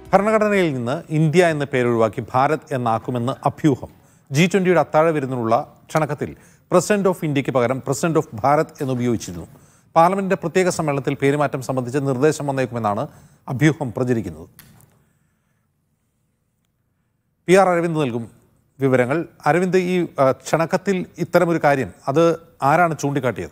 ഭരണഘടനയിൽ നിന്ന് ഇന്ത്യ എന്ന പേരൊഴിവാക്കി ഭാരത് എന്നാക്കുമെന്ന് അഭ്യൂഹം ജി ട്വന്റിയുടെ അത്താഴ വിരുന്നിനുള്ള ക്ഷണക്കത്തിൽ പ്രസിഡന്റ് ഓഫ് ഇന്ത്യക്ക് പകരം പ്രസിഡന്റ് ഓഫ് ഭാരത് എന്ന് ഉപയോഗിച്ചിരുന്നു പാർലമെന്റിന്റെ പ്രത്യേക സമ്മേളനത്തിൽ പേരുമാറ്റം സംബന്ധിച്ച് നിർദ്ദേശം വന്നേക്കുമെന്നാണ് അഭ്യൂഹം പ്രചരിക്കുന്നത് പി ആർ അരവിന്ദ് നൽകും വിവരങ്ങൾ അരവിന്ദ് ഈ ആ, ക്ഷണക്കത്തിൽ ഇത്തരമൊരു കാര്യം അത് ആരാണ് ചൂണ്ടിക്കാട്ടിയത്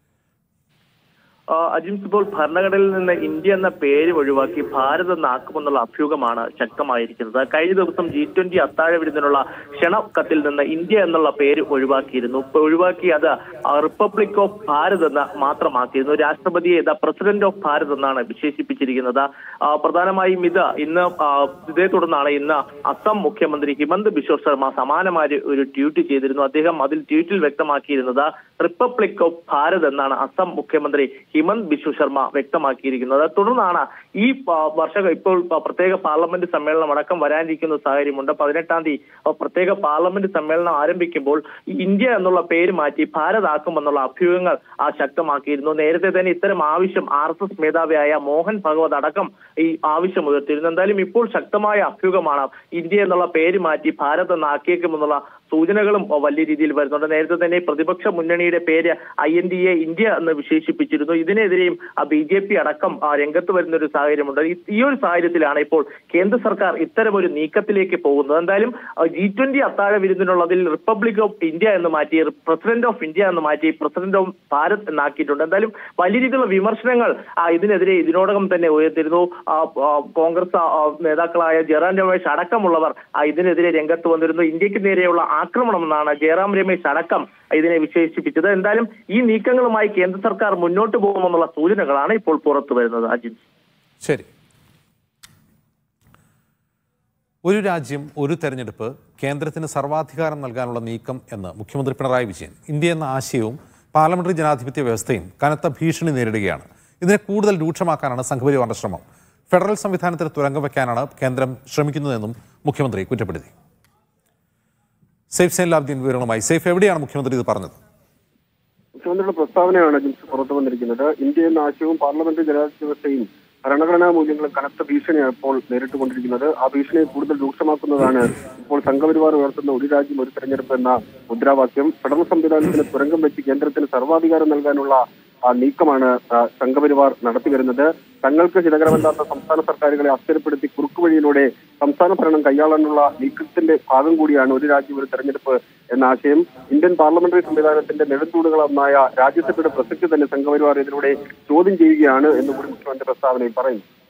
ആ, അജിംസ് ഇപ്പോൾ ഭരണഘടനയിൽ നിന്ന് ഇന്ത്യ എന്ന പേര് ഒഴിവാക്കി ഭാരത് എന്നാക്കുമെന്നുള്ള അഭ്യൂഹമാണ് ശക്തമായിരിക്കുന്നത് കഴിഞ്ഞ ദിവസം ജി ട്വന്റി അത്താഴ വിരുന്നിനുള്ള ക്ഷണക്കത്തിൽ നിന്ന് ഇന്ത്യ എന്നുള്ള പേര് ഒഴിവാക്കിയിരുന്നു ഇപ്പൊ ഒഴിവാക്കി അത് ആ, റിപ്പബ്ലിക് ഓഫ് ഭാരത് എന്ന് മാത്രമാക്കിയിരുന്നു രാഷ്ട്രപതിയെ ദ പ്രസിഡന്റ് ഓഫ് ഭാരത് എന്നാണ് വിശേഷിപ്പിച്ചിരിക്കുന്നത് ആ, പ്രധാനമായും ഇത് ഇന്ന് ആ, ഇതേ തുടർന്നാണ് ഇന്ന് അസം മുഖ്യമന്ത്രി ഹിമന്ത് ബിശ്വ ശർമ്മ സമാനമായ ഒരു ട്വീറ്റ് ചെയ്തിരുന്നു അദ്ദേഹം അതിൽ ട്വീറ്റിൽ വ്യക്തമാക്കിയിരുന്നത് റിപ്പബ്ലിക് ഓഫ് ഭാരത് എന്നാണ് അസം മുഖ്യമന്ത്രി ഹിമന്ത് ബിശ്വ ശർമ്മ വ്യക്തമാക്കിയിരിക്കുന്നത് തുടർന്നാണ് ഈ പ- വർഷ ഇപ്പോൾ പ- പ്രത്യേക പാർലമെന്റ് സമ്മേളനം അടക്കം വരാനിരിക്കുന്ന സാഹചര്യമുണ്ട് പതിനെട്ടാം തീയതി അഹ് പ്രത്യേക പാർലമെന്റ് സമ്മേളനം ആരംഭിക്കുമ്പോൾ ഈ ഇന്ത്യ എന്നുള്ള പേര് മാറ്റി ഭാരത് ആക്കുമെന്നുള്ള അഭ്യൂഹങ്ങൾ ആ ശക്തമാക്കിയിരുന്നു നേരത്തെ തന്നെ ഇത്തരം ആവശ്യം ആർ എസ് എസ് മേധാവിയായ മോഹൻ ഭഗവത് അടക്കം ഈ ആവശ്യം ഉയർത്തിയിരുന്നു എന്തായാലും ഇപ്പോൾ ശക്തമായ അഭ്യൂഹമാണ് ഇന്ത്യ എന്നുള്ള പേര് മാറ്റി ഭാരത് എന്നാക്കിയേക്കുമെന്നുള്ള സൂചനകളും അഹ് വലിയ രീതിയിൽ വരുന്നുണ്ട് നേരത്തെ തന്നെ പ്രതിപക്ഷ മുന്നണിയുടെ പേര് I N D A India എന്ന് വിശേഷിപ്പിച്ചിരുന്നു ഇതിനെതിരെയും ബി ജെ പി അടക്കം ആ, രംഗത്ത് വരുന്ന ഒരു സാഹചര്യമുണ്ട് ഈ- ഈ ഒരു സാഹചര്യത്തിലാണ് ഇപ്പോൾ കേന്ദ്ര സർക്കാർ ഇത്തരം ഒരു നീക്കത്തിലേക്ക് പോകുന്നത് എന്തായാലും ജി ട്വന്റി അത്താഴ വിരുന്നിനുള്ളതിൽ റിപ്പബ്ലിക് ഓഫ് ഇന്ത്യ എന്ന് മാറ്റി പ്രസിഡന്റ് ഓഫ് ഇന്ത്യ എന്ന് മാറ്റി പ്രസിഡന്റ് ഓഫ് ഭാരത് എന്നാക്കിയിട്ടുണ്ട് എന്തായാലും വലിയ രീതിയിലുള്ള വിമർശനങ്ങൾ ആ, ഇതിനെതിരെ ഇതിനോടകം തന്നെ ഉയർത്തിരുന്നു ആ, ആ, കോൺഗ്രസ് ആ, ആ, നേതാക്കളായ ജയറാം രമേശ് അടക്കമുള്ളവർ ആ, ഇതിനെതിരെ രംഗത്ത് വന്നിരുന്നു ഇന്ത്യക്ക് നേരെയുള്ള ആക്രമണം എന്നാണ് ജയറാം രമേശ് അടക്കം ഇതിനെ വിശേഷിപ്പിച്ചത് എന്തായാലും ഈ നീക്കങ്ങളുമായി കേന്ദ്ര സർക്കാർ മുന്നോട്ട് പോകുമെന്നുള്ള സൂചനകളാണ് ഇപ്പോൾ പുറത്തു വരുന്നത് അജിത് ശരി ഒരു രാജ്യം ഒരു തെരഞ്ഞെടുപ്പ് കേന്ദ്രത്തിന് സർവാധികാരം നൽകാനുള്ള നീക്കം എന്ന് മുഖ്യമന്ത്രി പിണറായി വിജയൻ ഇന്ത്യ എന്ന ആശയവും പാർലമെന്ററി ജനാധിപത്യ വ്യവസ്ഥയും കനത്ത ഭീഷണി നേരിടുകയാണ് ഇതിനെ കൂടുതൽ രൂക്ഷമാക്കാനാണ് സംഘപരിവാറിന്റെ ശ്രമം ഫെഡറൽ സംവിധാനത്തിന് തുരങ്കം വയ്ക്കാനാണ് കേന്ദ്രം ശ്രമിക്കുന്നതെന്നും മുഖ്യമന്ത്രി കുറ്റപ്പെടുത്തി സേഫ് സൈൻ ലാബ്ദീൻ വിവരങ്ങളുമായി സേഫ് എവിടെയാണ് മുഖ്യമന്ത്രി ഇത് പറഞ്ഞത് മുഖ്യമന്ത്രിയുടെ പ്രസ്താവനയാണ് ജിംസ് പുറത്തു വന്നിരിക്കുന്നത് ഇന്ത്യ എന്ന ആശയവും പാർലമെന്ററി ജനാധിപത്യ വ്യവസ്ഥയും ഭരണഘടനാ മൂല്യങ്ങളും കനത്ത ഭീഷണിയാണ് ഇപ്പോൾ നേരിട്ടുകൊണ്ടിരിക്കുന്നത് ആ ഭീഷണിയെ കൂടുതൽ രൂക്ഷമാക്കുന്നതാണ് ഇപ്പോൾ സംഘപരിവാർ ഉയർത്തുന്ന ഒരു രാജ്യം ഒരു തെരഞ്ഞെടുപ്പ് എന്ന മുദ്രാവാക്യം ഫെഡറൽ സംവിധാനത്തിന് തുരങ്കം വെച്ച് കേന്ദ്രത്തിന് സർവാധികാരം നൽകാനുള്ള ആ നീക്കമാണ് ആ, സംഘപരിവാർ നടത്തിവരുന്നത് തങ്ങൾക്ക് ഹിതകരമല്ലാത്ത സംസ്ഥാന സർക്കാരുകളെ അസ്ഥിരപ്പെടുത്തി കുറുക്കുവഴിയിലൂടെ സംസ്ഥാന ഭരണം കൈയാളാനുള്ള നീക്കത്തിന്റെ ഭാഗം കൂടിയാണ് ഒരു രാജ്യം ഒരു തെരഞ്ഞെടുപ്പ് എന്ന ആശയം ഇന്ത്യൻ പാർലമെന്ററി സംവിധാനത്തിന്റെ നെടുന്തൂണുകളൊന്നായ രാജ്യസഭയുടെ പ്രസക്തി തന്നെ സംഘപരിവാർ ഇതിലൂടെ ചോദ്യം ചെയ്യുകയാണ് എന്ന് കൂടി മുഖ്യമന്ത്രി പ്രസ്താവനയിൽ പറയുന്നു